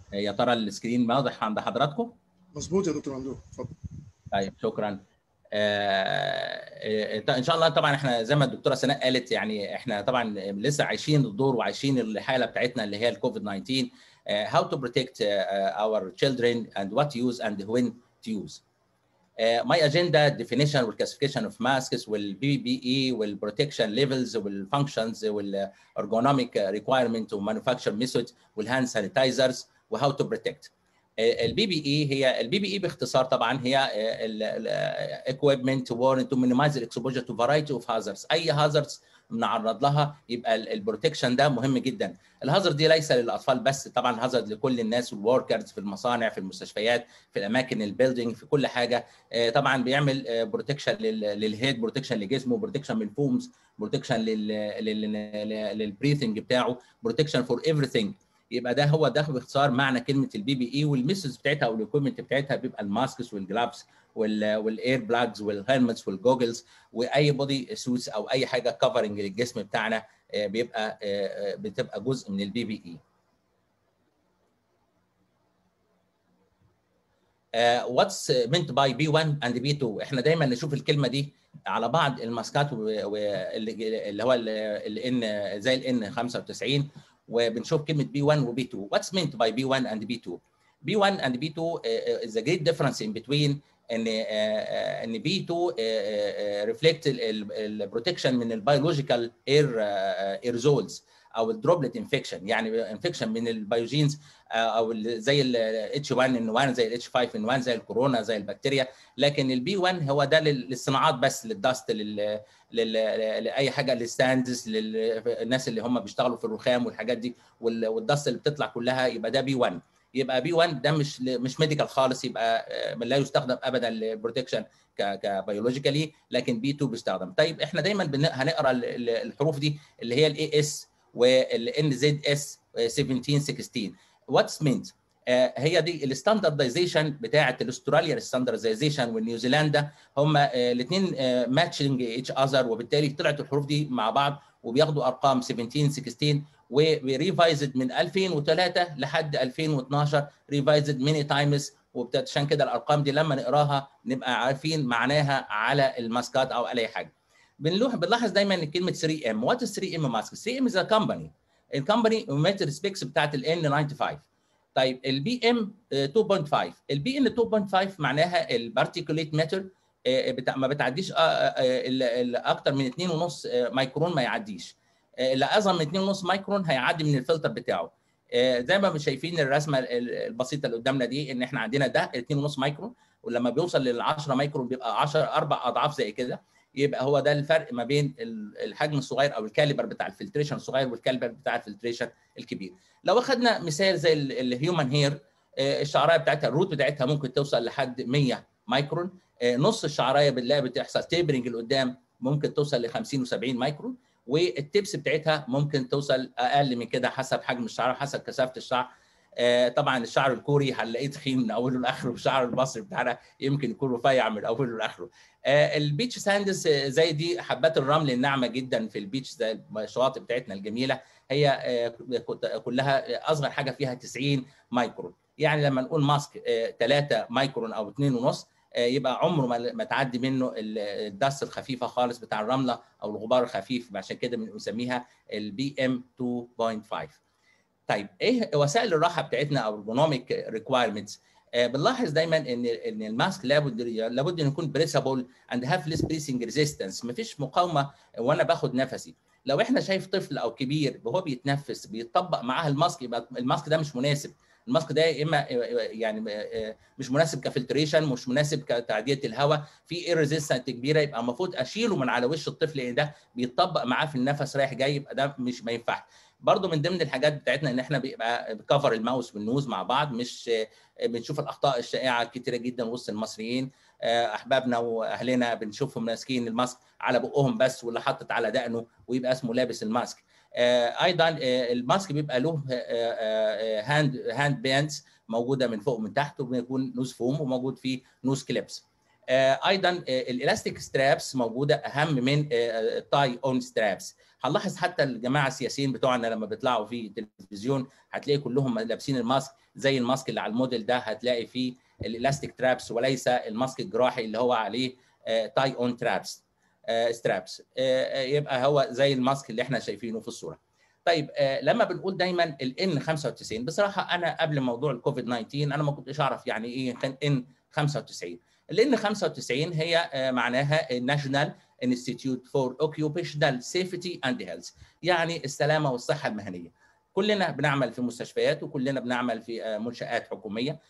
يا ترى السكرين واضح عند حضراتكم؟ مظبوط يا دكتور ممدوح اتفضل طيب شكرا آه، ان شاء الله طبعا احنا زي ما الدكتوره سناء قالت يعني احنا طبعا لسه عايشين الدور وعايشين الحاله بتاعتنا اللي هي الكوفيد 19 uh, how to protect uh, our children and what to use and when to use. Uh, my agenda definition والclassification of masks والBBE والprotection levels والfunctions والergonomic requirement وmanufacture method والhand sanitizers وhow to protect. البي بي اي هي البي بي اي باختصار طبعا هي equipment worn to minimize the exposure to variety of hazards اي hazards بنعرض لها يبقى البروتكشن ده مهم جدا الهازارد دي ليس للاطفال بس طبعا الهازارد لكل الناس والوركرز في المصانع في المستشفيات في الاماكن البيلدينج في كل حاجه طبعا بيعمل بروتكشن للهيد بروتكشن لجسمه بروتكشن من الفومز بروتكشن للبريثنج بتاعه بروتكشن فور everything يبقى ده هو ده باختصار معنى كلمه البي بي اي والميثودز بتاعتها او الاكويبمنت بتاعتها بيبقى الماسكس والجلافز والاير بلاجز والهيلمتس والجوجلز واي بودي سوتس او اي حاجه كفرنج للجسم بتاعنا بيبقى بتبقى جزء من البي بي اي. واتس meant باي بي 1 اند بي 2 احنا دايما نشوف الكلمه دي على بعض الماسكات اللي هو الان زي الان 95 وبنشوف كلمه بي 1 وبي 2 واتس meant باي بي 1 اند بي 2 بي 1 اند بي 2 is a great difference in between ان ان بي 2 ريفلكت البروتكشن من البيولوجيكال اير ايرزولز او الدروبلت انفكشن يعني انفكشن من البيوجينز او زي الاتش 1 ان 1 زي الاتش 5 ان 1 زي الكورونا زي البكتيريا لكن البي 1 هو ده للصناعات بس للدست لل لاي حاجه للستاندز للناس اللي هم بيشتغلوا في الرخام والحاجات دي والدست اللي بتطلع كلها يبقى ده بي 1 يبقى بي 1 ده مش مش ميديكال خالص يبقى لا يستخدم ابدا للبروتكشن كبيولوجيكالي لكن بي 2 بيستخدم طيب احنا دايما هنقرا الحروف دي اللي هي الاي اس والان زد اس 17 16 واتس مينت هي دي الستاندردايزيشن بتاعه الاستراليا ستاندردايزيشن والنيوزيلندا هم الاثنين ماتشنج اتش اذر وبالتالي طلعت الحروف دي مع بعض وبياخدوا ارقام 17 16 وريفايزد من 2003 لحد 2012 ريفايزد ميني تايمز وعشان كده الارقام دي لما نقراها نبقى عارفين معناها على الماسكات او على اي حاجه بنلوح بنلاحظ دايما كلمه 3 ام وات 3 ام ماسك 3 ام از كومباني الكومباني ميتر سبيكس بتاعت الان 95 طيب البي ام 2.5 البي ام 2.5 معناها البارتيكوليت ماتر بتاع ما بتعديش اكتر من 2.5 مايكرون ما يعديش اللي اصغر من 2.5 مايكرون هيعدي من الفلتر بتاعه زي ما شايفين الرسمه البسيطه اللي قدامنا دي ان احنا عندنا ده 2.5 مايكرون ولما بيوصل لل 10 مايكرون بيبقى 10 اربع اضعاف زي كده يبقى هو ده الفرق ما بين الحجم الصغير او الكاليبر بتاع الفلتريشن الصغير والكاليبر بتاع الفلتريشن الكبير لو اخذنا مثال زي الهيومن هير الشعرايه بتاعتها الروت بتاعتها ممكن توصل لحد 100 مايكرون نص الشعرايه بنلاقي بتحصل تيبرنج لقدام ممكن توصل ل 50 و70 مايكرون والتبس بتاعتها ممكن توصل اقل من كده حسب حجم الشعر حسب كثافه الشعر طبعا الشعر الكوري هنلاقيه تخين من اوله لاخره والشعر المصري بتاعنا يمكن يكون رفيع من اوله لاخره البيتش ساندز زي دي حبات الرمل الناعمه جدا في البيتش زي الشواطئ بتاعتنا الجميله هي كلها اصغر حاجه فيها 90 مايكرون يعني لما نقول ماسك 3 مايكرون او 2.5 يبقى عمره ما تعدي منه الدست الخفيفه خالص بتاع الرمله او الغبار الخفيف عشان كده بنسميها البي ام 2.5 طيب ايه وسائل الراحه بتاعتنا او الرجونوميك ريكوايرمنتس بنلاحظ دايما ان ان الماسك لابد لابد ان يكون بريسابل اند هاف ليس بريسنج ريزيستنس مفيش مقاومه وانا باخد نفسي لو احنا شايف طفل او كبير وهو بيتنفس بيطبق معاه الماسك يبقى الماسك ده مش مناسب الماسك ده يا اما يعني مش مناسب كفلتريشن مش مناسب كتعديه الهواء في اير ريزيستنت كبيره يبقى المفروض اشيله من على وش الطفل لان ده بيتطبق معاه في النفس رايح جاي يبقى ده مش ما ينفعش برضه من ضمن الحاجات بتاعتنا ان احنا بيبقى بكفر الماوس والنوز مع بعض مش بنشوف الاخطاء الشائعه كتيره جدا وسط المصريين احبابنا واهلنا بنشوفهم ماسكين الماسك على بقهم بس واللي حاطط على دقنه ويبقى اسمه لابس الماسك ايضا الماسك بيبقى له هاند هاند باندز موجوده من فوق ومن تحت وبيكون نوز فوم وموجود فيه نوز كليبس ايضا الالاستيك سترابس موجوده اهم من التاي اون سترابس هنلاحظ حتى الجماعه السياسيين بتوعنا لما بيطلعوا في التلفزيون هتلاقي كلهم لابسين الماسك زي الماسك اللي على الموديل ده هتلاقي فيه الالاستيك ترابس وليس الماسك الجراحي اللي هو عليه تاي اون ترابس سترابس يبقى هو زي الماسك اللي احنا شايفينه في الصوره طيب لما بنقول دايما الان 95 بصراحه انا قبل موضوع الكوفيد 19 انا ما كنتش اعرف يعني ايه ان 95 الان 95 هي معناها ناشونال انستيتيوت فور اوكيوبيشنال سيفتي اند هيلث يعني السلامه والصحه المهنيه كلنا بنعمل في مستشفيات وكلنا بنعمل في منشات حكوميه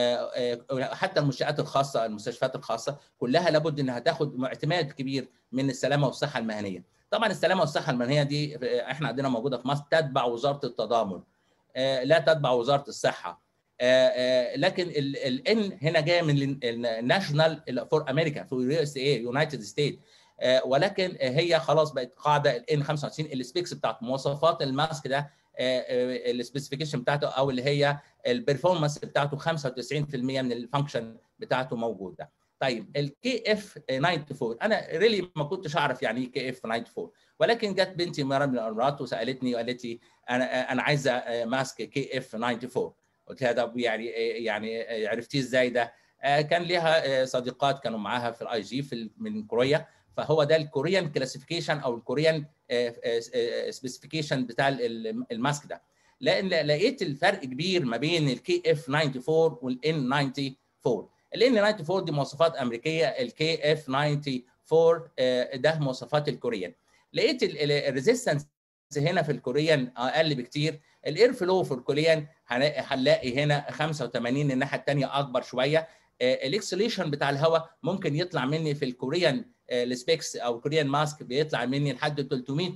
حتى المنشات الخاصه المستشفيات الخاصه كلها لابد انها تاخد اعتماد كبير من السلامه والصحه المهنيه طبعا السلامه والصحه المهنيه دي احنا عندنا موجوده في مصر تتبع وزاره التضامن لا تتبع وزاره الصحه لكن الان هنا جايه من الناشونال فور امريكا في يو اس اي يونايتد ستيت ولكن هي خلاص بقت قاعده الان 95 السبيكس بتاعت مواصفات الماسك ده السبيسيفيكيشن بتاعته او اللي هي البرفورمانس بتاعته 95% من الفانكشن بتاعته موجوده. طيب الكي اف 94 انا ريلي ما كنتش اعرف يعني ايه كي اف 94 ولكن جت بنتي مره من الامارات وسالتني وقالت لي انا انا عايزه ماسك كي اف 94 قلت لها طب يعني يعني عرفتيه ازاي ده؟ كان ليها صديقات كانوا معاها في الاي جي في من كوريا فهو ده الكوريان كلاسيفيكيشن او الكوريان سبيسيفيكيشن بتاع الماسك ده لان لقيت الفرق كبير ما بين الكي اف 94 والان 94 الان 94 دي مواصفات امريكيه الكي اف 94 ده مواصفات الكوريان لقيت الريزيستنس هنا في الكوريان اقل بكتير الاير فلو في الكوريان هنلاقي هنا 85 الناحيه الثانيه اكبر شويه الاكسليشن بتاع الهواء ممكن يطلع مني في الكوريان السبيكس او كوريان ماسك بيطلع مني لحد 300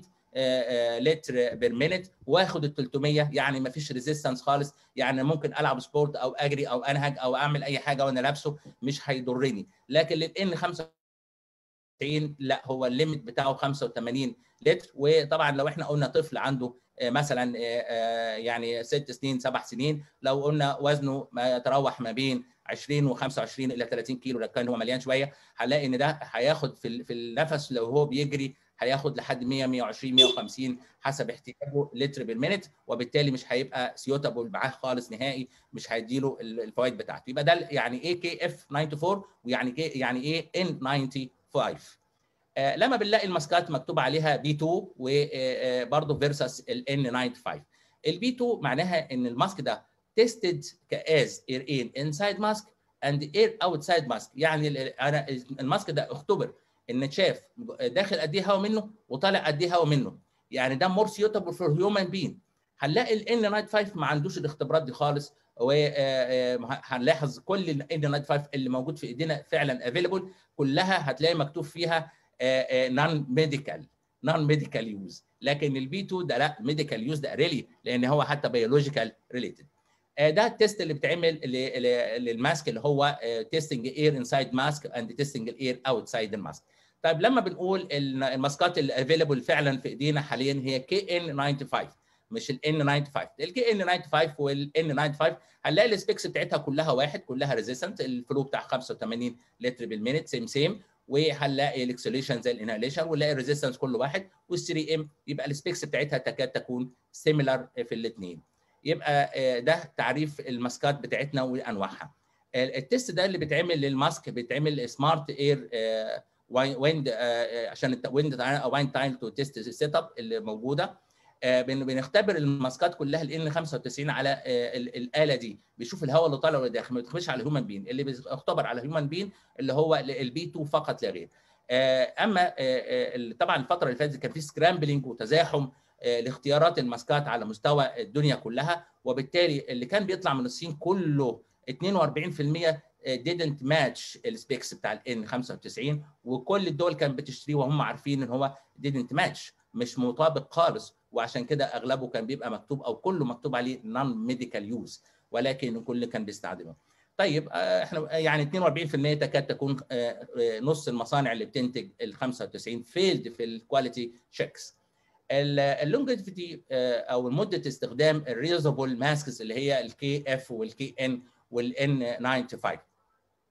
لتر بير مينت واخد ال 300 يعني ما فيش ريزيستنس خالص يعني ممكن العب سبورت او اجري او انهج او اعمل اي حاجه وانا لابسه مش هيضرني لكن للان 95 لا هو الليميت بتاعه 85 لتر وطبعا لو احنا قلنا طفل عنده مثلا يعني ست سنين سبع سنين لو قلنا وزنه ما يتراوح ما بين 20 و25 الى 30 كيلو لو كان هو مليان شويه هنلاقي ان ده هياخد في في النفس لو هو بيجري هياخد لحد 100 120 150 حسب احتياجه لتر بالمينت وبالتالي مش هيبقى سيوتابل معاه خالص نهائي مش هيديله الفوائد بتاعته يبقى ده يعني ايه كي اف 94 ويعني كي يعني ايه ان 95 آه لما بنلاقي الماسكات مكتوب عليها بي 2 وبرضه فيرسس الان 95 البي 2 معناها ان الماسك ده تيستد كاز اير ان انسايد ماسك اند اير اوتسايد ماسك يعني انا الماسك ده اختبر ان شاف داخل قد ايه هواء منه وطالع قد ايه هواء منه يعني ده مور سيوتابل فور هيومن بين هنلاقي الان 95 ما عندوش الاختبارات دي خالص وهنلاحظ كل الان 95 اللي موجود في ايدينا فعلا افيلبل كلها هتلاقي مكتوب فيها نون ميديكال نون ميديكال يوز لكن البي 2 ده لا ميديكال يوز ده ريلي لان هو حتى بيولوجيكال ريليتد ده التيست اللي بتعمل للماسك اللي هو تيستنج اير انسايد ماسك اند تيستنج الاير اوتسايد الماسك طيب لما بنقول الماسكات اللي افيلبل فعلا في ايدينا حاليا هي كي ان 95 مش الان 95 الكي ان 95 والان 95 هنلاقي السبيكس بتاعتها كلها واحد كلها ريزيستنت الفلو بتاع 85 لتر بالمينت سيم سيم وهنلاقي الاكسليشن زي الانهاليشن ونلاقي الريزيستنس كله واحد وال3 ام يبقى السبيكس بتاعتها تكاد تكون سيميلر في الاثنين يبقى ده تعريف الماسكات بتاعتنا وانواعها التست ده اللي بيتعمل للماسك بيتعمل سمارت اير ويند عشان ويند وين تايم تو تيست السيت اب اللي موجوده بنختبر الماسكات كلها الان 95 على الاله دي بيشوف الهواء اللي طالع وداخل ما بيدخلش على الهيومن بين اللي بيختبر على الهيومن بين اللي هو البي 2 فقط لا غير اما طبعا الفتره اللي فاتت كان في سكرامبلينج وتزاحم لاختيارات الماسكات على مستوى الدنيا كلها وبالتالي اللي كان بيطلع من الصين كله 42% didn't match السبيكس بتاع الان 95 وكل الدول كانت بتشتريه وهم عارفين ان هو didn't match مش مطابق خالص وعشان كده اغلبه كان بيبقى مكتوب او كله مكتوب عليه نون ميديكال يوز ولكن الكل كان بيستخدمه. طيب احنا يعني 42% تكاد تكون نص المصانع اللي بتنتج ال 95 فيلد في الكواليتي تشيكس. اللونجيفيتي او مده استخدام الريوزابل ماسكس اللي هي الكي اف والكي ان والان 95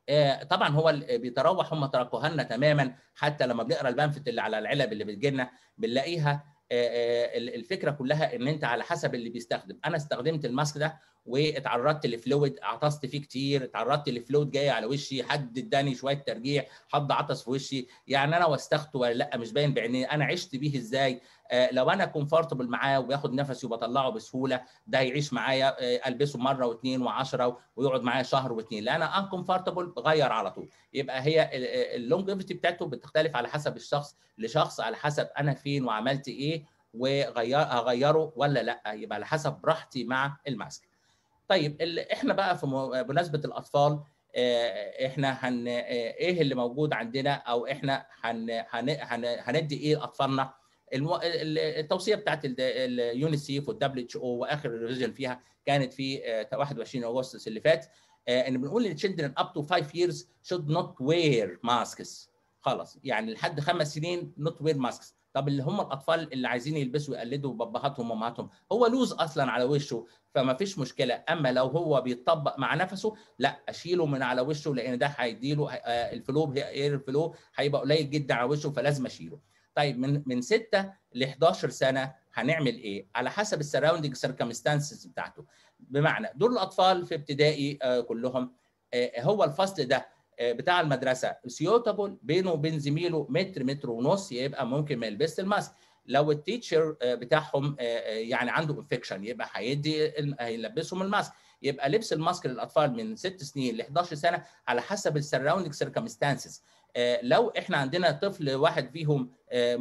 طبعا هو بيتراوح هم تركوها لنا تماما حتى لما بنقرا البامفت اللي على العلب اللي بتجي لنا بنلاقيها الفكره كلها ان انت على حسب اللي بيستخدم انا استخدمت الماسك ده واتعرضت لفلويد عطست فيه كتير اتعرضت لفلويد جاي على وشي حد اداني شويه ترجيع حد عطس في وشي يعني انا وسخته ولا لا مش باين بعيني انا عشت بيه ازاي آه لو انا كومفورتبل معاه وبياخد نفسي وبطلعه بسهوله ده هيعيش معايا آه البسه مره واثنين وعشرة ويقعد معايا شهر واثنين لا انا انكومفورتبل بغير على طول يبقى هي اللونجيفيتي بتاعته بتختلف على حسب الشخص لشخص على حسب انا فين وعملت ايه وغير اغيره ولا لا يبقى على حسب براحتي مع الماسك طيب احنا بقى في بمناسبه الاطفال احنا هن ايه اللي موجود عندنا او احنا هن هن هن هندي ايه لاطفالنا المو... التوصيه بتاعت اليونيسيف والدبليو اتش او واخر ريفيجن فيها كانت في 21 اغسطس اللي فات ان بنقول للتشيلدرن اب تو 5 years should not wear masks خلاص يعني لحد خمس سنين not wear masks طب اللي هم الاطفال اللي عايزين يلبسوا يقلدوا باباهاتهم وامهاتهم هو لوز اصلا على وشه فما فيش مشكله اما لو هو بيتطبق مع نفسه لا اشيله من على وشه لان ده هيديله الفلو اير الفلو هيبقى قليل جدا على وشه فلازم اشيله طيب من من 6 ل 11 سنه هنعمل ايه على حسب السراوندنج سيركمستانسز بتاعته بمعنى دول الاطفال في ابتدائي كلهم هو الفصل ده بتاع المدرسه سيوتابل بينه وبين زميله متر متر ونص يبقى ممكن ما يلبسش الماسك لو التيتشر بتاعهم يعني عنده انفكشن يبقى هيدي هيلبسهم الماسك يبقى لبس الماسك للاطفال من 6 سنين ل 11 سنه على حسب السراوندنج سيركمستانسز لو احنا عندنا طفل واحد فيهم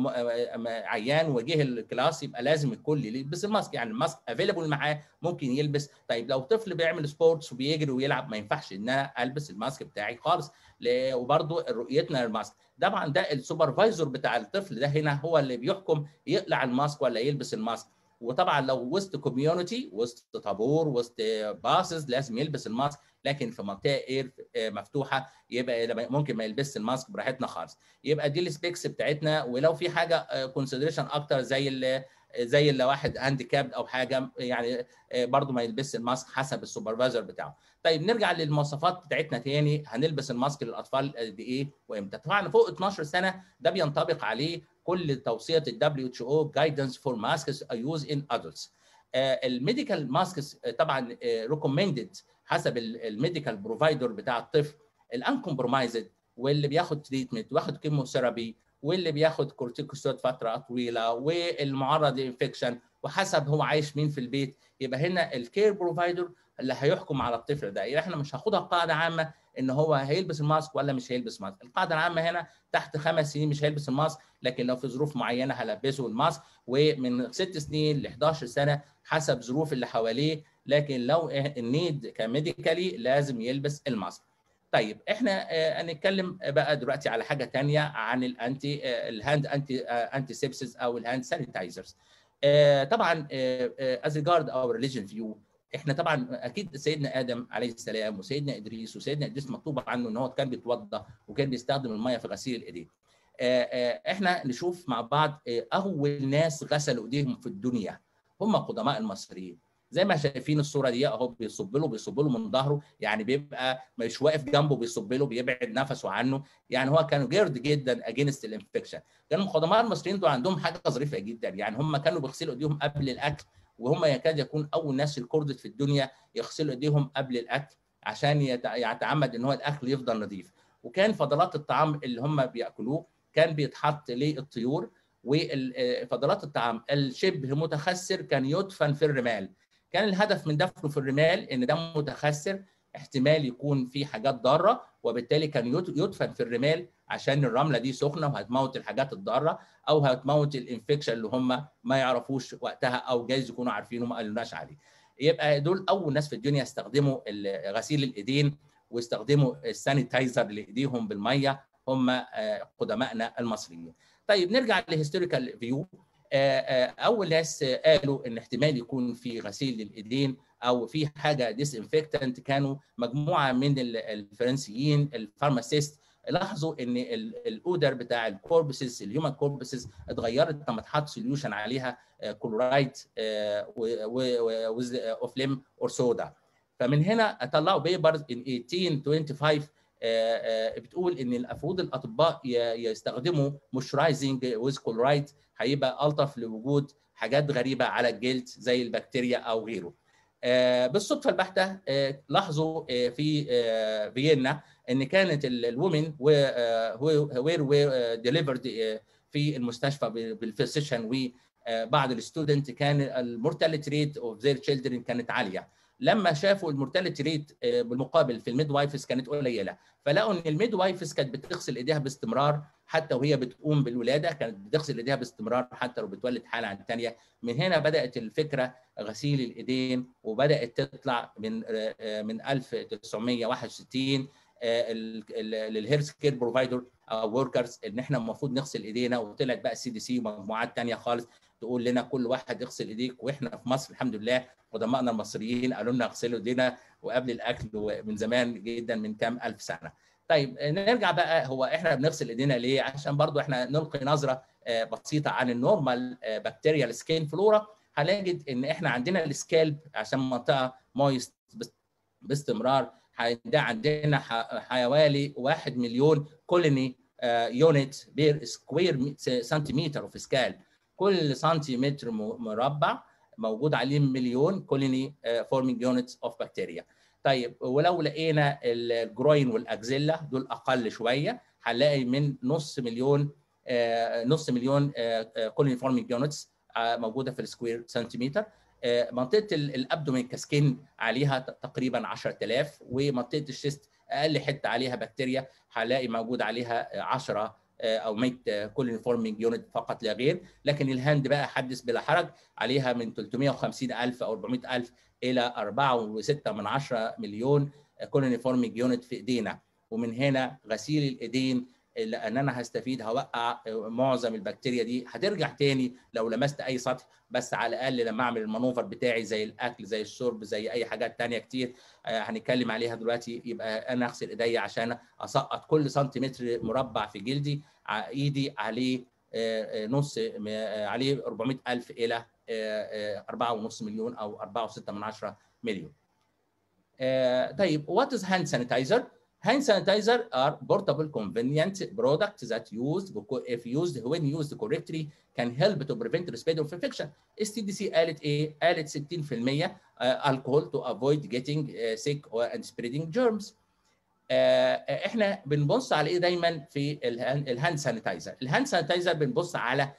عيان وجه الكلاس يبقى لازم الكل يلبس الماسك يعني الماسك افيلبل معاه ممكن يلبس طيب لو طفل بيعمل سبورتس وبيجري ويلعب ما ينفعش ان انا البس الماسك بتاعي خالص وبرده رؤيتنا للماسك طبعا ده السوبرفايزر بتاع الطفل ده هنا هو اللي بيحكم يقلع الماسك ولا يلبس الماسك وطبعا لو وسط كوميونتي وسط طابور وسط باسز لازم يلبس الماسك لكن في منطقه اير مفتوحه يبقى ممكن ما يلبسش الماسك براحتنا خالص يبقى دي السبيكس بتاعتنا ولو في حاجه كونسيدريشن اكتر زي اللي زي اللي واحد هانديكابد او حاجه يعني برضه ما يلبسش الماسك حسب السوبرفايزر بتاعه. طيب نرجع للمواصفات بتاعتنا تاني هنلبس الماسك للاطفال قد ايه وامتى؟ طبعا فوق 12 سنه ده بينطبق عليه كل توصيه الدبليو اتش او جايدنس فور ماسكس يوز ان ادلتس. الميديكال ماسكس طبعا ريكومندد حسب الميديكال بروفايدر بتاع الطفل الانكمبرومايزد واللي بياخد تريتمنت واخد كيموثيرابي واللي بياخد كورتيكوستيرويد فتره طويله والمعرض لانفكشن وحسب هو عايش مين في البيت يبقى هنا الكير بروفايدر اللي هيحكم على الطفل ده يعني احنا مش هاخدها قاعده عامه ان هو هيلبس الماسك ولا مش هيلبس ماسك القاعده العامه هنا تحت خمس سنين مش هيلبس الماسك لكن لو في ظروف معينه هلبسه الماسك ومن ست سنين ل 11 سنه حسب ظروف اللي حواليه لكن لو النيد كميديكالي لازم يلبس الماسك طيب احنا هنتكلم بقى دلوقتي على حاجه ثانيه عن الانتي الهاند انتي انتي سيبسز او الهاند سانيتايزرز طبعا از ريجارد اور ريليجن فيو احنا طبعا اكيد سيدنا ادم عليه السلام وسيدنا ادريس وسيدنا ادريس مكتوب عنه ان هو كان بيتوضا وكان بيستخدم الميه في غسيل الايدين احنا نشوف مع بعض اول ناس غسلوا ايديهم في الدنيا هم قدماء المصريين زي ما شايفين الصوره دي اهو بيصب له بيصب له من ظهره يعني بيبقى مش واقف جنبه بيصب له بيبعد نفسه عنه يعني هو كانوا جيرد جدا اجينست الانفكشن كانوا القدماء المصريين دول عندهم حاجه ظريفه جدا يعني هم كانوا بيغسلوا ايديهم قبل الاكل وهم يكاد يكون اول ناس الكردت في الدنيا يغسلوا ايديهم قبل الاكل عشان يتعمد ان هو الاكل يفضل نظيف وكان فضلات الطعام اللي هم بياكلوه كان بيتحط للطيور وفضلات الطعام الشبه متخسر كان يدفن في الرمال كان الهدف من دفنه في الرمال ان ده متخسر احتمال يكون في حاجات ضاره وبالتالي كان يدفن في الرمال عشان الرمله دي سخنه وهتموت الحاجات الضاره او هتموت الانفكشن اللي هم ما يعرفوش وقتها او جايز يكونوا عارفينه ما قالولناش عليه. يبقى دول اول ناس في الدنيا استخدموا غسيل الايدين واستخدموا السانيتايزر لايديهم بالميه هم قدمائنا المصريين. طيب نرجع لهيستوريكال فيو اول ناس قالوا ان احتمال يكون في غسيل للايدين او في حاجه ديس انفكتنت كانوا مجموعه من الفرنسيين الفارماسيست لاحظوا ان الاودر بتاع الكوربسز الهيومن كوربسز اتغيرت لما اتحط سوليوشن عليها كلورايد اوف ليم اور سودا فمن هنا طلعوا بيبرز ان 1825 بتقول ان المفروض الاطباء يستخدموا مويسترايزنج ويز كلورايد هيبقى الطف لوجود حاجات غريبه على الجلد زي البكتيريا او غيره. بالصدفه البحته لاحظوا في فيينا ان كانت الومن وير ديليفرد في المستشفى بالفيسيشن وبعض الستودنت كان المورتاليتي ريت اوف ذير تشيلدرن كانت عاليه لما شافوا المورتاليتي ريت بالمقابل في الميد وايفز كانت قليله فلقوا ان الميد وايفز كانت بتغسل ايديها باستمرار حتى وهي بتقوم بالولاده كانت بتغسل ايديها باستمرار حتى لو بتولد حاله عن الثانيه من هنا بدات الفكره غسيل الايدين وبدات تطلع من من 1961 للهيلث كير بروفايدر او وركرز ان احنا المفروض نغسل ايدينا وطلعت بقى السي دي سي ومجموعات ثانيه خالص تقول لنا كل واحد يغسل ايديك واحنا في مصر الحمد لله قدمائنا المصريين قالوا لنا اغسلوا ايدينا وقبل الاكل من زمان جدا من كام الف سنه. طيب نرجع بقى هو احنا بنغسل ايدينا ليه؟ عشان برضو احنا نلقي نظره بسيطه عن النورمال بكتيريا سكين فلورا هنجد ان احنا عندنا السكالب عشان منطقه مويست باستمرار ده عندنا حوالي 1 مليون كولوني يونت بير سكوير سنتيمتر اوف سكال كل سنتيمتر مربع موجود عليه مليون كولوني فورمينج يونتس اوف بكتيريا طيب ولو لقينا الجروين والاكزيلا دول اقل شويه هنلاقي من نص مليون نص مليون كولوني فورمينج يونتس موجوده في السكوير سنتيمتر منطقه الابدومين كسكين عليها تقريبا 10000 ومنطقه الشيست اقل حته عليها بكتيريا هلاقي موجود عليها 10 او 100 كولوني فورمينج يونت فقط لا غير لكن الهاند بقى حدث بلا حرج عليها من 350000 او 400000 الى 4.6 من 10 مليون كولوني فورمينج يونت في ايدينا ومن هنا غسيل الايدين لان انا هستفيد هوقع معظم البكتيريا دي هترجع تاني لو لمست اي سطح بس على الاقل لما اعمل المانوفر بتاعي زي الاكل زي الشرب زي اي حاجات تانية كتير هنتكلم عليها دلوقتي يبقى انا اغسل ايديا عشان اسقط كل سنتيمتر مربع في جلدي ايدي عليه نص عليه 400000 الى 4.5 مليون او 4.6 من 10 مليون. طيب what is hand sanitizer? Hand sanitizer are portable, convenient products that used if used when used correctly can help to prevent the spread of infection. STDC قالت ايه؟ قالت 60% alcohol to avoid getting sick and spreading germs. احنا بنبص على ايه دايما في الهاند سانيتايزر؟ الهاند سانيتايزر بنبص على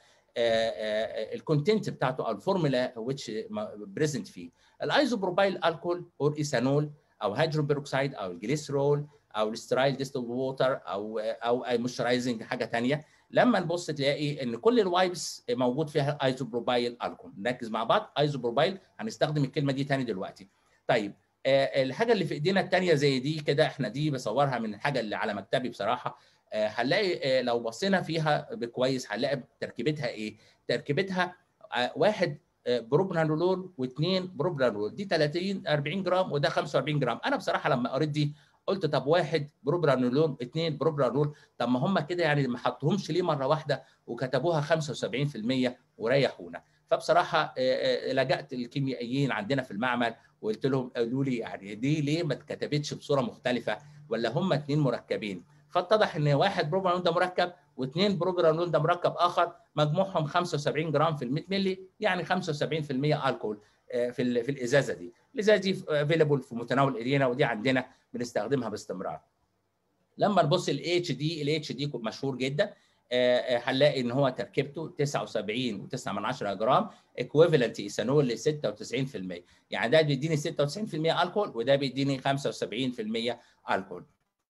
الكونتنت بتاعته او الفورمولا which بريزنت فيه. الايزوبروبايل الكحول اور ايثانول او هيدروجين بيروكسيد او الجليسرول او السترايل ديستل ووتر او او اي مويسترايزنج حاجه ثانيه لما نبص تلاقي ان كل الوايبس موجود فيها ايزوبروبايل الكحول نركز مع بعض ايزوبروبايل هنستخدم الكلمه دي ثاني دلوقتي طيب آه الحاجه اللي في ايدينا الثانيه زي دي كده احنا دي بصورها من الحاجه اللي على مكتبي بصراحه آه هنلاقي آه لو بصينا فيها بكويس هنلاقي تركيبتها ايه تركيبتها واحد بروبرانولول واثنين بروبرانولول دي 30 40 جرام وده 45 جرام انا بصراحه لما قريت دي قلت طب واحد بروبرانولول اثنين بروبرانول طب ما هم كده يعني ما حطوهمش ليه مره واحده وكتبوها 75% وريحونا فبصراحه لجأت الكيميائيين عندنا في المعمل وقلت لهم قالوا لي يعني دي ليه ما اتكتبتش بصوره مختلفه ولا هم اثنين مركبين فاتضح ان واحد بروبرانول ده مركب واثنين بروبرانول ده مركب اخر مجموعهم 75 جرام في ال 100 مللي يعني 75% الكحول في في الازازه دي الازازه دي افيلبل في متناول ايدينا ودي عندنا بنستخدمها باستمرار لما نبص الاتش دي الاتش دي مشهور جدا هنلاقي ان هو تركيبته 79.9 من 10 جرام ايكويفالنت ايثانول ل 96% يعني ده بيديني 96% الكحول وده بيديني 75% الكحول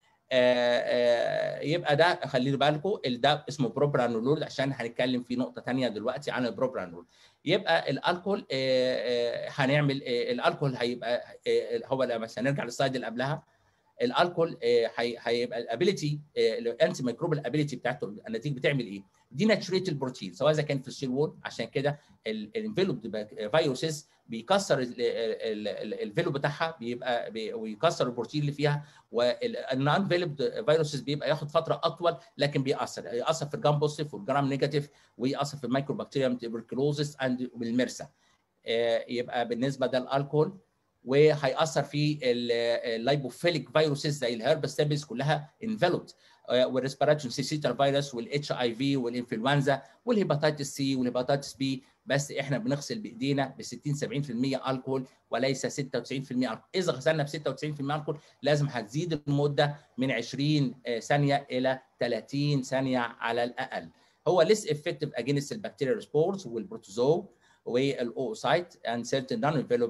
يبقى ده خلي بالكم ده اسمه بروبرانولول عشان هنتكلم في نقطه ثانيه دلوقتي عن البروبرانول يبقى الالكول هنعمل الالكول هيبقى هو مثلا نرجع للسلايد اللي قبلها الالكول هيبقى الابيليتي الانتي ميكروبال ابيليتي بتاعته النتيجه بتعمل ايه؟ دي ناتشوريت البروتين سواء اذا كان في السيل وول عشان كده الانفلوب فيروسز بيكسر الفيلو بتاعها بيبقى بي ويكسر البروتين اللي فيها والنون فيلوب فيروسز بيبقى ياخد فتره اطول لكن بيأثر يأثر في الجرام بوزيتيف والجرام نيجاتيف ويأثر في الميكروبكتيريوم تيبركلوزس اند والمرسا يبقى بالنسبه ده الالكول وهيأثر في اللايبوفيليك فيروسز زي الهربستابيز كلها انفلوبد والريسبيراتوري سيسيتال فيروس والاتش اي في والانفلونزا والهيباتيتس سي والهيباتيتس بي بس احنا بنغسل بايدينا ب 60 70% الكحول وليس 96% الكحول اذا غسلنا ب 96% الكحول لازم هتزيد المده من 20 ثانيه الى 30 ثانيه على الاقل هو less effective against البكتيريا سبورز والبروتوزوا والاوسايت and certain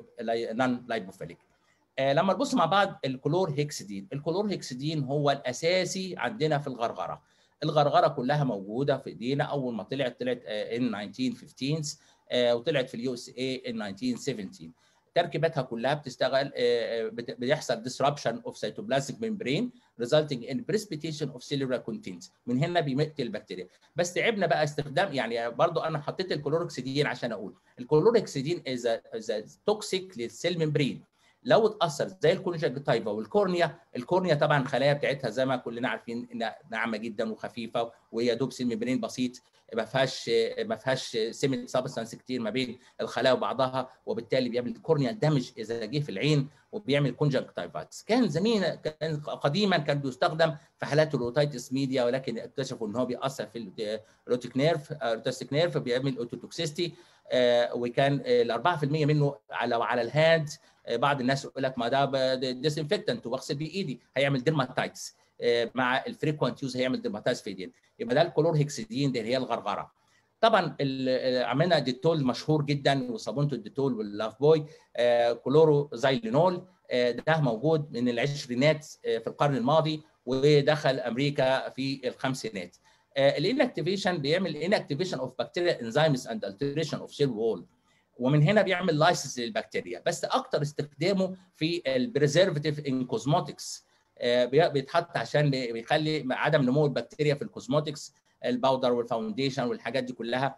non lipophilic لما نبص مع بعض الكلور هيكسيدين الكلور هيكسيدين هو الاساسي عندنا في الغرغره الغرغره كلها موجوده في ايدينا اول ما طلعت طلعت ان 1915 وطلعت في اليو اس اي ان 1917 تركيبتها كلها بتشتغل بيحصل disruption of cytoplasmic membrane resulting in precipitation of cellular contents من هنا بيمت البكتيريا بس تعبنا بقى استخدام يعني برضو انا حطيت الكلوركسيدين عشان اقول الكلوركسيدين از توكسيك للسيل ممبرين لو اتاثر زي الكونجكتيفا والكورنيا الكورنيا طبعا الخلايا بتاعتها زي ما كلنا عارفين انها ناعمه جدا وخفيفه وهي دوب سيل ممبرين بسيط ما فيهاش ما فيهاش سيمنت سبستانس كتير ما بين الخلايا وبعضها وبالتالي بيعمل كورنيا دامج اذا جه في العين وبيعمل كونجكتيفايتس كان زمان كان قديما كان بيستخدم في حالات الاوتيتس ميديا ولكن اكتشفوا ان هو بيأثر في الاوتيك نيرف الاوتيك نيرف بيعمل اوتوتوكسيستي وكان ال 4% منه على على الهاند بعض الناس يقول لك ما ده ديسانفكتنت واغسل بيه ايدي هيعمل ديرماتايتس مع الفريكوانت يوز هيعمل ديرماتايتس في ايدين يبقى ده الكلور هيكسيدين دي هي الغرغره طبعا عملنا ديتول مشهور جدا وصابونه الديتول واللاف بوي كلورو زايلينول ده موجود من العشرينات في القرن الماضي ودخل امريكا في الخمسينات الانكتيفيشن بيعمل انكتيفيشن اوف بكتيريا انزيمز اند التريشن اوف سيل وول ومن هنا بيعمل لايسنس للبكتيريا بس اكتر استخدامه في البريزرفاتيف ان كوزموتكس بيتحط عشان بيخلي عدم نمو البكتيريا في الكوزموتكس الباودر والفاونديشن والحاجات دي كلها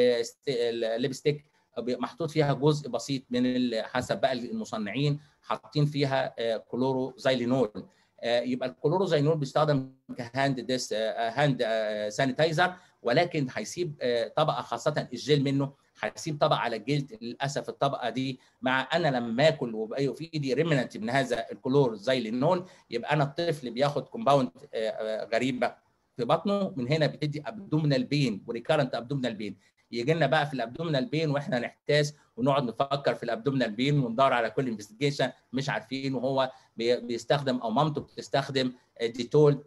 والليبستيك محطوط فيها جزء بسيط من حسب بقى المصنعين حاطين فيها كلوروزايلينول يبقى الكلوروزايلينول بيستخدم كهاند ديس هاند سانيتايزر ولكن هيسيب طبقه خاصه الجل منه هيسيب طبقه على الجلد للاسف الطبقه دي مع انا لما اكل ويبقى في ايدي ريمننت من هذا الكلور زايلينول يبقى انا الطفل بياخد كومباوند غريبه في بطنه من هنا بتدي ابدومينال بين وريكارنت ابدومينال بين يجي لنا بقى في الابدومينال بين واحنا نحتاس ونقعد نفكر في الابدومينال بين وندور على كل انفستيجيشن مش عارفين وهو بيستخدم او مامته بتستخدم ديتول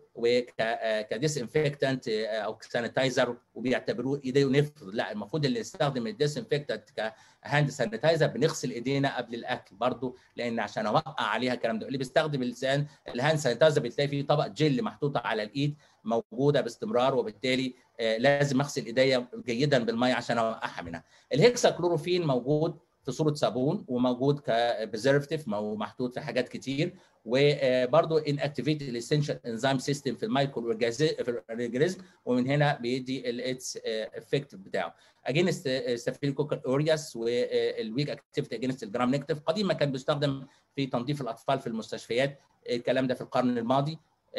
كديس انفكتنت او سانيتايزر وبيعتبروه ايديه ونفط لا المفروض اللي يستخدم الديس انفكتنت كهاند سانيتايزر بنغسل ايدينا قبل الاكل برضو لان عشان اوقع عليها الكلام ده اللي بيستخدم اللسان الهاند سانيتايزر بتلاقي فيه طبق جل محطوطه على الايد موجوده باستمرار وبالتالي لازم اغسل ايديا جيدا بالميه عشان اوقعها منها الهيكسا كلوروفين موجود في صوره صابون وموجود كبريزرفتيف محطوط في حاجات كتير وبرضه ان اكتيفيت الاسنشال انزيم سيستم في المايكرو اورجانيزم ومن هنا بيدي الاتس افكت بتاعه اجينست ستافيلوكوكال اورياس والويك اكتيفيتي اجينست الجرام نيكتيف قديما كان بيستخدم في تنظيف الاطفال في المستشفيات الكلام ده في القرن الماضي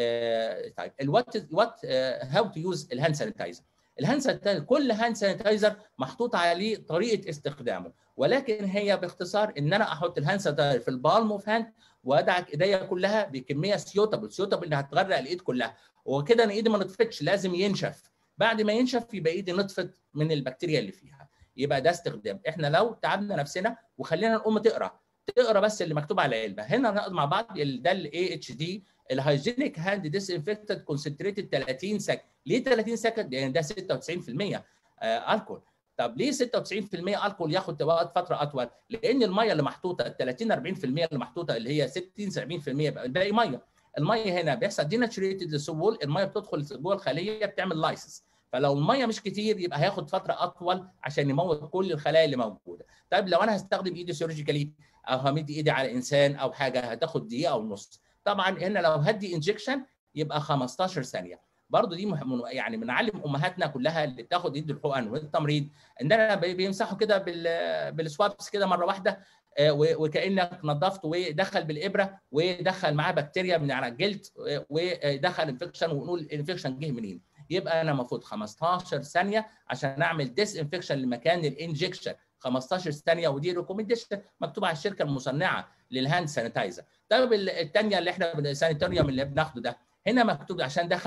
طيب الوات وات هاو تو يوز الهاند سانيتايزر الهاند سانيتايزر كل هاند سانيتايزر محطوط عليه طريقه استخدامه ولكن هي باختصار ان انا احط الهاند سانيتايزر في البالم اوف هاند وادعك ايديا كلها بكميه سيوتابل سيوتابل اللي هتغرق الايد كلها وكده انا ايدي ما نطفتش لازم ينشف بعد ما ينشف يبقى ايدي نطفت من البكتيريا اللي فيها يبقى ده استخدام احنا لو تعبنا نفسنا وخلينا الام تقرا تقرا بس اللي مكتوب على العلبه هنا نقعد مع بعض ده الاي اتش دي الهايجينيك هاند ديس انفكتد كونسنتريتد 30 سكند ليه 30 سكند لان ده 96% الكول طب ليه 96% الكول ياخد وقت فتره اطول لان الميه اللي محطوطه ال 30 40% اللي محطوطه اللي هي 60 70% يبقى الباقي ميه الميه هنا بيحصل ديناتشريتد للسول الميه بتدخل جوه الخليه بتعمل لايسنس فلو الميه مش كتير يبقى هياخد فتره اطول عشان يموت كل الخلايا اللي موجوده طيب لو انا هستخدم ايدي سيرجيكالي او همد ايدي على انسان او حاجه هتاخد دقيقه ونص طبعا هنا لو هدي انجكشن يبقى 15 ثانيه برضه دي يعني بنعلم امهاتنا كلها اللي بتاخد ايد الحقن والتمريض ان انا بيمسحوا كده بالسوابس كده مره واحده وكانك نظفت ودخل بالابره ودخل معاه بكتيريا من على الجلد ودخل انفكشن ونقول الانفكشن جه منين يبقى انا المفروض 15 ثانيه عشان اعمل ديس انفكشن لمكان الانجكشن 15 ثانيه ودي ريكومنديشن مكتوبه على الشركه المصنعه للهاند سانيتايزر طيب الثانيه اللي احنا السانيتوريوم اللي بناخده ده هنا مكتوب عشان ده 75%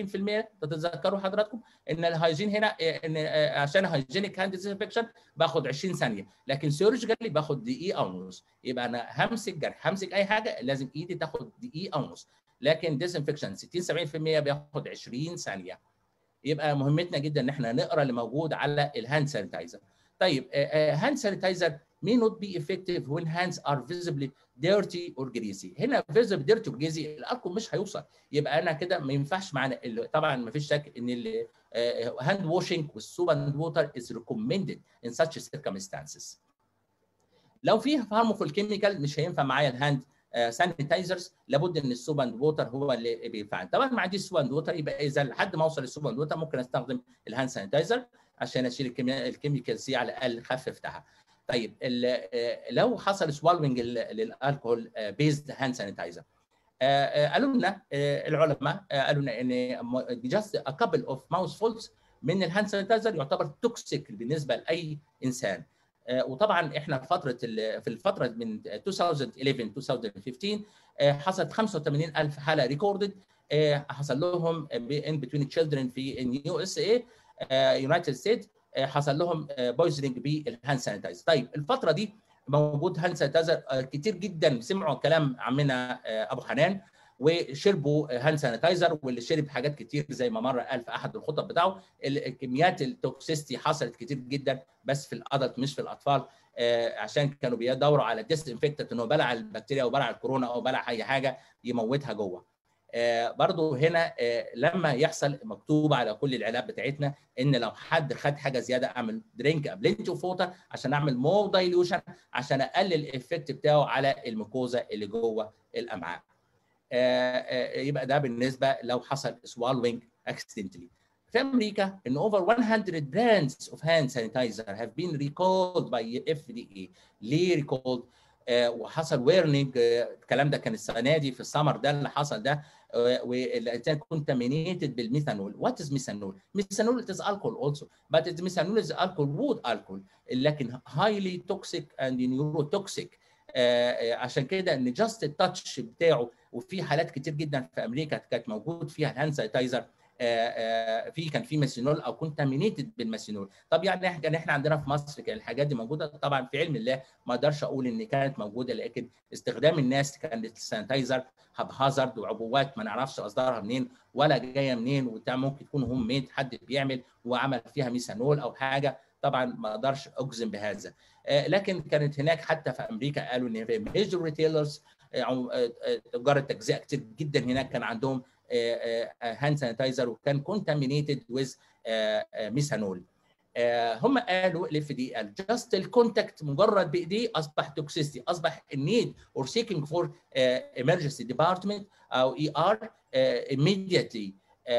تتذكروا حضراتكم ان الهايجين هنا ان عشان هايجينيك هاند ديزنفكشن باخد 20 ثانيه لكن سيرجيكالي باخد دقيقه ونص يبقى انا همسك جرح همسك اي حاجه لازم ايدي تاخد دقيقه ونص لكن ديزنفكشن 60 70% بياخد 20 ثانيه يبقى مهمتنا جدا ان احنا نقرا اللي موجود على الهاند سانيتايزر طيب هاند سانيتايزر may not be effective when hands are visibly dirty or greasy هنا visible dirty or greasy الالكول مش هيوصل يبقى انا كده ما ينفعش معانا طبعا ما فيش شك ان الهاند واشنج والسوب اند ووتر is recommended in such circumstances لو في هارمفول كيميكال مش هينفع معايا الهاند سانيتايزرز لابد ان السوب اند ووتر هو اللي بينفعني طبعا ما عنديش سوب اند ووتر يبقى اذا لحد ما اوصل للسوب اند ووتر ممكن استخدم الهاند سانيتايزر عشان اشيل الكيميكال سي على الاقل خففتها طيب لو حصل سوالوينج للالكول بيزد هاند سانيتايزر قالوا لنا العلماء قالوا لنا ان جاست ا كابل اوف ماوس فولز من الهاند سانيتايزر يعتبر توكسيك بالنسبه لاي انسان وطبعا احنا في فتره في الفتره من 2011 2015 حصلت 85000 حاله ريكوردد حصل لهم ان بتوين تشيلدرن في يو اس اي يونايتد ستيتس حصل لهم بويزنج بالهاند سانيتايزر طيب الفتره دي موجود هاند سانيتايزر كتير جدا سمعوا كلام عمنا ابو حنان وشربوا هاند سانيتايزر واللي شرب حاجات كتير زي ما مره قال في احد الخطب بتاعه الكميات التوكسيستي حصلت كتير جدا بس في الادلت مش في الاطفال عشان كانوا بيدوروا على ديس انفكتد انه بلع البكتيريا او بلع الكورونا او بلع اي حاجه يموتها جوه آه برضو هنا آه لما يحصل مكتوب على كل العلاب بتاعتنا ان لو حد خد حاجه زياده اعمل درينك بلنتي اوف ووتر عشان اعمل مور دايلوشن عشان اقلل الايفكت بتاعه على الميكوزا اللي جوه الامعاء. آه يبقى ده بالنسبه لو حصل سوالوينج اكسيدنتلي. في امريكا ان over 100 brands of hand sanitizer have been recalled by FDA. ليه recalled؟ وحصل ويرنينج الكلام ده كان السنه دي في السمر ده اللي حصل ده والانسان كونتامينيتد بالميثانول وات از ميثانول ميثانول از الكحول اولسو بات ميثانول از الكحول وود الكحول لكن هايلي توكسيك اند نيورو توكسيك عشان كده ان جاست التاتش بتاعه وفي حالات كتير جدا في امريكا كانت موجود فيها الهاند سانيتايزر في كان في ميثانول او كونتامينيتد بالميثانول طب يعني احنا كان احنا عندنا في مصر كان الحاجات دي موجوده طبعا في علم الله ما اقدرش اقول ان كانت موجوده لكن استخدام الناس كان السانيتايزر هاب هازارد وعبوات ما نعرفش اصدارها منين ولا جايه منين وبتاع ممكن تكون هوم ميد حد بيعمل وعمل فيها ميثانول او حاجه طبعا ما اقدرش اجزم بهذا لكن كانت هناك حتى في امريكا قالوا ان في ميجر ريتيلرز تجار التجزئه كتير جدا هناك كان عندهم هاند سانيتايزر وكان كونتامينيتد ويز ميثانول هم قالوا الاف دي قال جاست الكونتاكت مجرد بايديه اصبح توكسيستي اصبح النيد اور سيكينج فور emergency ديبارتمنت او اي ار immediately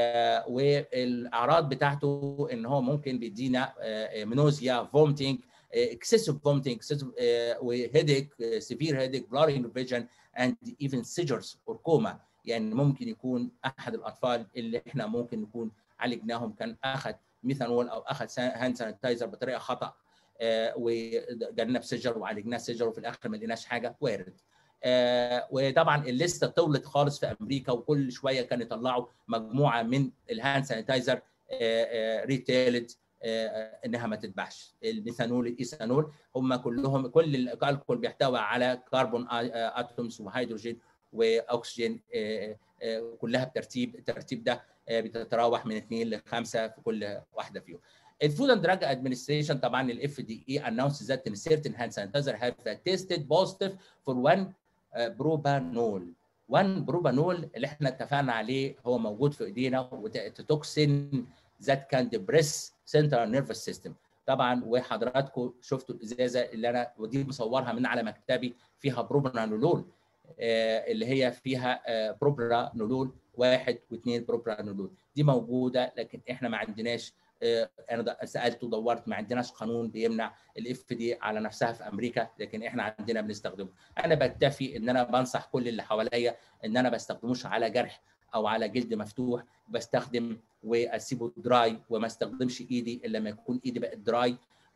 والاعراض بتاعته ان هو ممكن بيدينا منوزيا فومتنج excessive vomiting وهيديك سيفير هيديك blurring vision and even seizures or coma يعني ممكن يكون احد الاطفال اللي احنا ممكن نكون عالجناهم كان اخذ ميثانول او اخذ هاند سانيتايزر بطريقه خطا آه وجالنا بسجر وعالجناه سجر وفي الاخر ما لقيناش حاجه وارد آه وطبعا الليسته طولت خالص في امريكا وكل شويه كانوا يطلعوا مجموعه من الهاند سانيتايزر آه ريتيلد انها ما تتباعش الميثانول الايثانول هم كلهم كل الكالكول بيحتوي على كربون اتومز وهيدروجين واكسجين كلها بترتيب الترتيب ده بتتراوح من 2 ل 5 في كل واحده فيهم. الفود اند دراج ادمنستريشن طبعا الاف دي اي announced that certain hand sanitizer have tested positive for one بروبانول 1 بروبانول اللي احنا اتفقنا عليه هو موجود في ايدينا وتوكسين ذات كان ديبريس سنترال نيرفس سيستم طبعا وحضراتكم شفتوا الازازه اللي انا ودي مصورها من على مكتبي فيها بروبرانولول اللي هي فيها بروبرانولول واحد واثنين بروبرانولول دي موجوده لكن احنا ما عندناش انا سالت ودورت ما عندناش قانون بيمنع الاف دي على نفسها في امريكا لكن احنا عندنا بنستخدمه انا بكتفي ان انا بنصح كل اللي حواليا ان انا بستخدموش على جرح او على جلد مفتوح بستخدم واسيبه دراي وما استخدمش ايدي الا لما يكون ايدي بقت دراي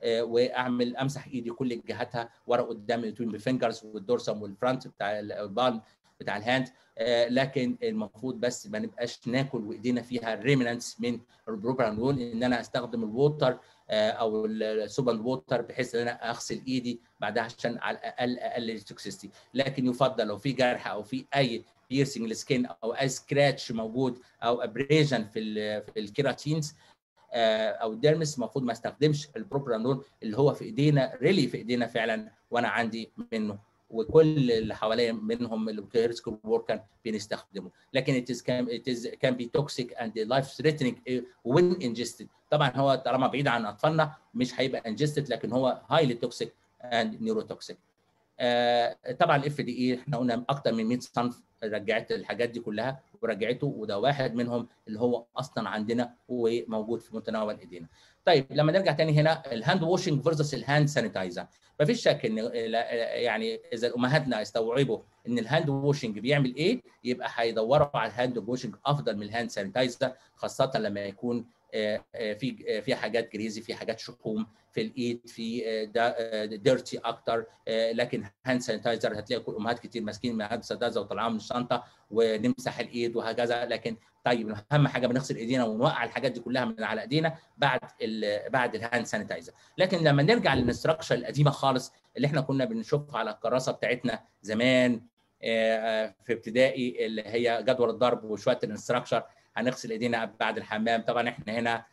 واعمل امسح ايدي كل جهاتها ورا قدام بين فينجرز والدورسم والفرونت بتاع البالم بتاع الهاند لكن المفروض بس ما نبقاش ناكل وايدينا فيها ريمنانتس من البروبرانول ان انا استخدم الووتر او السوبر ووتر بحيث ان انا اغسل ايدي بعدها عشان على الاقل اقلل التوكسيستي لكن يفضل لو في جرح او في اي بيرسنج السكين او اي سكراتش موجود او ابريجن في في الكيراتينز او الديرمس المفروض ما استخدمش البروبرانول اللي هو في ايدينا ريلي في ايدينا فعلا وانا عندي منه وكل اللي حواليا منهم اللي سكول وركر بنستخدمه لكن it is can it is can be toxic and life threatening when ingested طبعا هو طالما بعيد عن اطفالنا مش هيبقى ingested لكن هو highly toxic and neurotoxic آه طبعا الاف دي اي احنا قلنا اكثر من 100 صنف رجعت الحاجات دي كلها ورجعته وده واحد منهم اللي هو اصلا عندنا وموجود في متناول ايدينا. طيب لما نرجع تاني هنا الهاند واشنج فيرسس الهاند سانيتايزر مفيش شك ان يعني اذا امهاتنا يستوعبوا ان الهاند واشنج بيعمل ايه يبقى هيدوروا على الهاند واشنج افضل من الهاند سانيتايزر خاصه لما يكون في في حاجات جريزي في حاجات شحوم في الايد في ديرتي اكتر لكن هاند سانيتايزر هتلاقي كل امهات كتير ماسكين من هاند سانيتايزر وطلعوها من الشنطه ونمسح الايد وهكذا لكن طيب اهم حاجه بنغسل ايدينا ونوقع الحاجات دي كلها من على ايدينا بعد ال بعد الهاند سانيتايزر لكن لما نرجع للانستراكشر القديمه خالص اللي احنا كنا بنشوفها على الكراسه بتاعتنا زمان في ابتدائي اللي هي جدول الضرب وشويه الانستراكشر هنغسل ايدينا بعد الحمام طبعا احنا هنا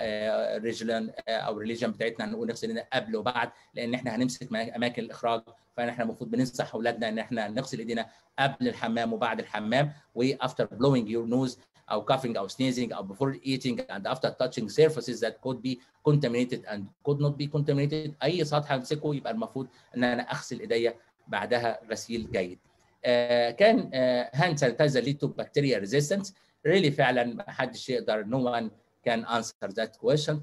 كريجلن او ريليجن بتاعتنا هنقول نغسل ايدينا قبل وبعد لان احنا هنمسك اماكن الاخراج فاحنا المفروض بننصح اولادنا ان احنا نغسل ايدينا قبل الحمام وبعد الحمام وافتر blowing your nose او coughing او sneezing او before eating and after touching surfaces that could be contaminated and could not be contaminated اي سطح امسكه يبقى المفروض ان انا اغسل ايديا بعدها غسيل جيد. آه كان هاند سانيتايزر ليد تو بكتيريا ريزيستنس ريلي فعلا ما حدش يقدر نو وان كان انسر ذات كويشن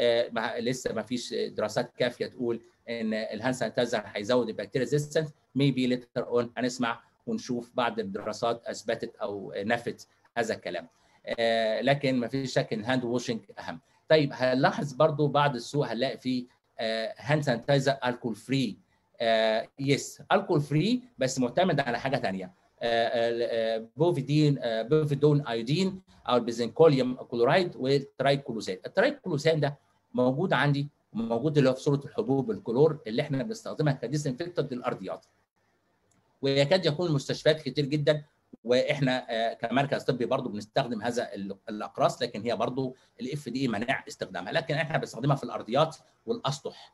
لسه ما فيش دراسات كافيه تقول ان الهاند سانيتايزر هيزود البكتيريا ريزيستنس ميبي ليتر اون هنسمع ونشوف بعض الدراسات اثبتت او نفت هذا الكلام آه لكن ما فيش شك ان الهاند واشنج اهم طيب هنلاحظ برضو بعض السوق هنلاقي فيه هاند سانيتايزر الكول فري يس الكول فري بس معتمد على حاجه ثانيه بوفيدين بوفيدون ايودين او البيزنكوليوم كلورايد والترايكلوزان الترايكلوزان ده موجود عندي موجود اللي هو في صوره الحبوب الكلور اللي احنا بنستخدمها كديسنفكتنت للارضيات ويكاد يكون المستشفيات كتير جدا واحنا كمركز طبي برضه بنستخدم هذا الاقراص لكن هي برضه الاف دي منع استخدامها لكن احنا بنستخدمها في الارضيات والاسطح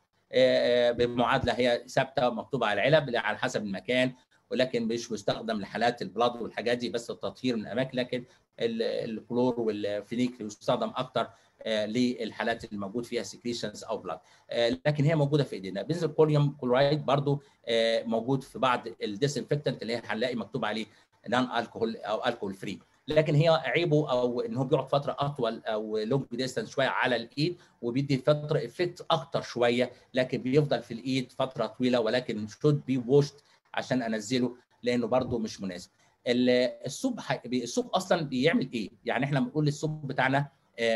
بمعادله هي ثابته مكتوبه على العلب على حسب المكان ولكن مش مستخدم لحالات البلاد والحاجات دي بس التطهير من الاماكن لكن الكلور والفينيك يستخدم اكتر للحالات اللي موجود فيها سكريشنز او بلاد لكن هي موجوده في ايدينا بنزلكوليوم كلورايد برضو موجود في بعض الديسنفكتنت اللي هي هنلاقي مكتوب عليه نون الكحول او الكحول فري لكن هي عيبه او ان هو بيقعد فتره اطول او لونج ديستانس شويه على الايد وبيدي فتره افكت اكتر شويه لكن بيفضل في الايد فتره طويله ولكن شود بي ووشد عشان انزله لانه برضه مش مناسب السوب السوب اصلا بيعمل ايه يعني احنا بنقول السوب بتاعنا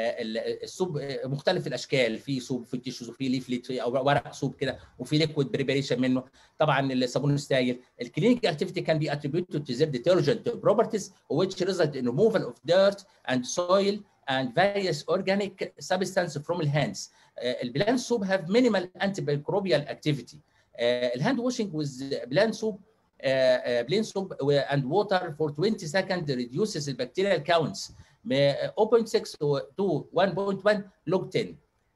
السوب مختلف الاشكال في سوب في تيشوز وفي ليفلت او ورق سوب كده وفي ليكويد بريبريشن منه طبعا الصابون السائل الكلينيكال اكتيفيتي كان بي attributed to their detergent properties which result in removal of dirt and soil and various organic substance from the hands البلان سوب have minimal antimicrobial activity الهاند واشنج with بلان سوب بلين سوب and water for 20 seconds reduces the bacterial counts 0.6 to 1.1 log 10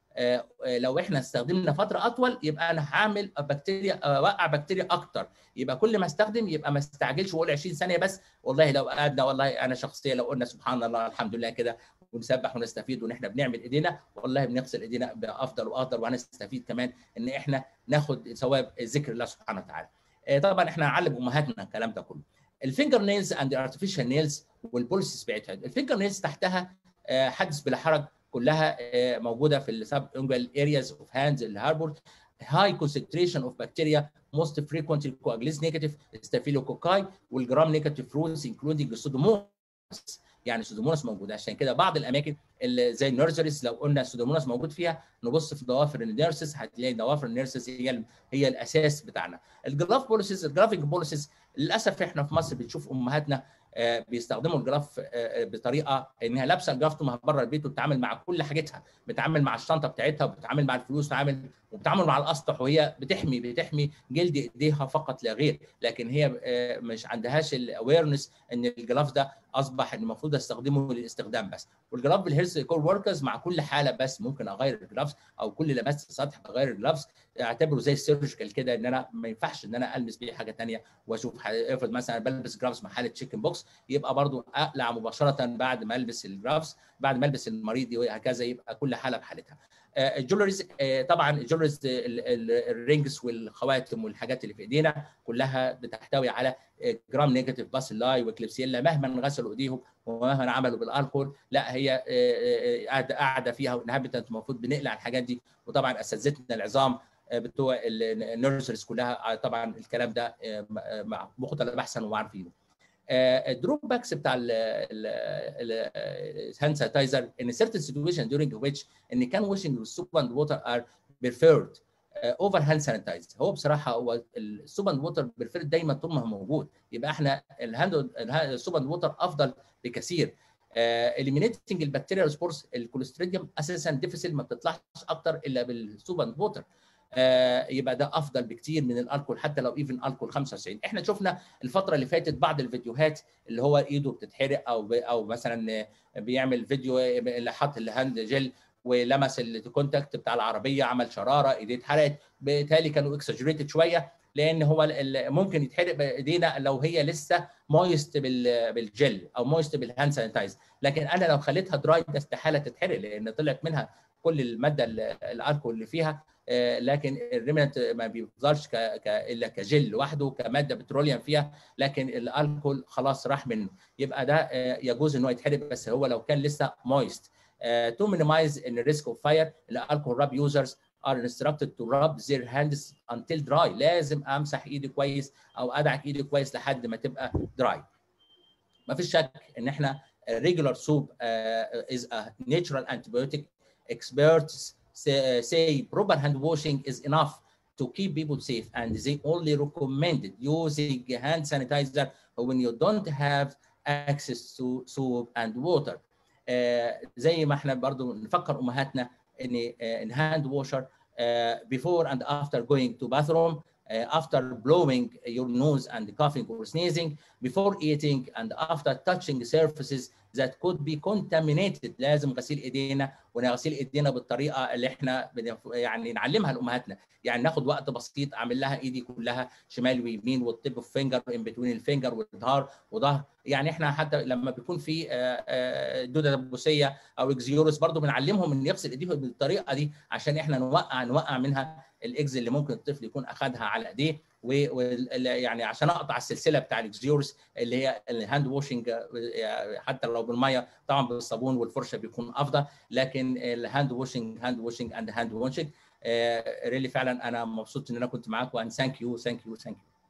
لو احنا استخدمنا فتره اطول يبقى انا هعمل بكتيريا اوقع بكتيريا اكتر يبقى كل ما استخدم يبقى ما استعجلش واقول 20 ثانيه بس والله لو قعدنا والله انا شخصيا لو قلنا سبحان الله الحمد لله كده ونسبح ونستفيد وان احنا بنعمل ايدينا والله بنغسل ايدينا بافضل وافضل وهنستفيد كمان ان احنا ناخد ثواب ذكر الله سبحانه وتعالى. طبعا احنا هنعلم امهاتنا الكلام ده كله. الفينجر نيلز اند ارتفيشال نيلز والبوليسز بتاعتها الفينجر نيلز تحتها حدث بلا حرج كلها موجوده في السب انجل ارياز اوف هاندز الهاربور high concentration of bacteria most frequently coagulase negative staphylococci والجرام negative roots including pseudomonas يعني سودوموناس موجوده عشان كده بعض الاماكن زي النيرسريز لو قلنا السودوموناس موجود فيها نبص في ضوافر النيرسز هتلاقي ضوافر النيرسز هي هي الاساس بتاعنا الجراف بوليسيز الجرافيك بوليسيز للاسف احنا في مصر بنشوف امهاتنا بيستخدموا الجراف بطريقه انها لابسه الجراف طول بره البيت وبتتعامل مع كل حاجتها بتتعامل مع الشنطه بتاعتها وبتتعامل مع الفلوس بتتعامل وبتتعامل مع الاسطح وهي بتحمي بتحمي جلد ايديها فقط لا غير لكن هي مش عندهاش الاويرنس ان الجراف ده اصبح المفروض استخدمه للاستخدام بس والجراف بالهيلث كور وركرز مع كل حاله بس ممكن اغير الجرافز او كل لمست سطح اغير الجرافز اعتبره زي السيرجيكال كده ان انا ما ينفعش ان انا المس بيه حاجه ثانيه واشوف افرض مثلا بلبس جرافز مع حاله تشيكن بوكس يبقى برضو اقلع مباشره بعد ما البس الجرافز بعد ما البس المريض وهكذا يبقى كل حاله بحالتها الجولريز طبعا الجولريز الرينجز والخواتم والحاجات اللي في ايدينا كلها بتحتوي على جرام نيجاتيف باسيلاي وكليبسيلا مهما غسلوا ايديهم ومهما عملوا بالالكول لا هي قاعده قاعده فيها وانهبتنت المفروض بنقلع الحاجات دي وطبعا اساتذتنا العظام بتوع النيرسريز كلها طبعا الكلام ده مختلف احسن وعارفينه الدروب باكس بتاع الهاند سانيتايزر ان certain situation during which ان كان washing with soap and water are preferred اوفر هاند سانيتايزر هو بصراحه هو السوب اند ووتر بريفيرد دايما طول ما هو موجود يبقى احنا الهاند السوب اند ووتر افضل بكثير اليمينيتنج البكتيريا سبورس الكوليستريديوم اساسا ديفيسيل ما بتطلعش اكتر الا بالسوب اند ووتر آه يبقى ده افضل بكتير من الالكول حتى لو ايفن الكول 95 احنا شفنا الفتره اللي فاتت بعض الفيديوهات اللي هو ايده بتتحرق او او مثلا بيعمل فيديو اللي حط الهاند جل ولمس الكونتاكت بتاع العربيه عمل شراره ايديه اتحرقت بالتالي كانوا اكسجريتد شويه لان هو ممكن يتحرق بايدينا لو هي لسه مويست بالجل او مويست بالهاند سانيتايزر لكن انا لو خليتها دراي ده استحاله تتحرق لان طلعت منها كل الماده الالكول اللي فيها لكن الريمنت ما بيفضلش ك... ك... الا كجل لوحده كماده بتروليوم فيها لكن الالكول خلاص راح منه يبقى ده يجوز ان هو يتحرق بس هو لو كان لسه مويست to minimize the risk of fire the alcohol rub users are instructed to rub their hands until dry لازم امسح ايدي كويس او ادعك ايدي كويس لحد ما تبقى dry ما فيش شك ان احنا regular soup uh, is a natural antibiotic experts say, say proper hand washing is enough to keep people safe and they only recommended using hand sanitizer when you don't have access to soap and water uh, زي ما احنا برضو نفكر امهاتنا ان ان hand washer uh, before and after going to bathroom uh, after blowing your nose and coughing or sneezing before eating and after touching surfaces that could be contaminated لازم غسيل ايدينا ونغسيل ايدينا بالطريقه اللي احنا يعني نعلمها لامهاتنا يعني ناخد وقت بسيط اعمل لها ايدي كلها شمال ويمين والتيب اوف فينجر ان بتوين الفينجر والظهر وظهر يعني احنا حتى لما بيكون في دوده تنفسيه او اكزيورس برضو بنعلمهم ان يغسل ايديه بالطريقه دي عشان احنا نوقع نوقع منها الاكز اللي ممكن الطفل يكون اخذها على ايديه ويعني عشان اقطع السلسله بتاع الاكزيورس اللي هي الهاند واشنج حتى لو بالميه طبعا بالصابون والفرشه بيكون افضل لكن الهاند واشنج هاند واشنج اند هاند واشنج ريلي فعلا انا مبسوط ان انا كنت معاكم and thank you thank you thank you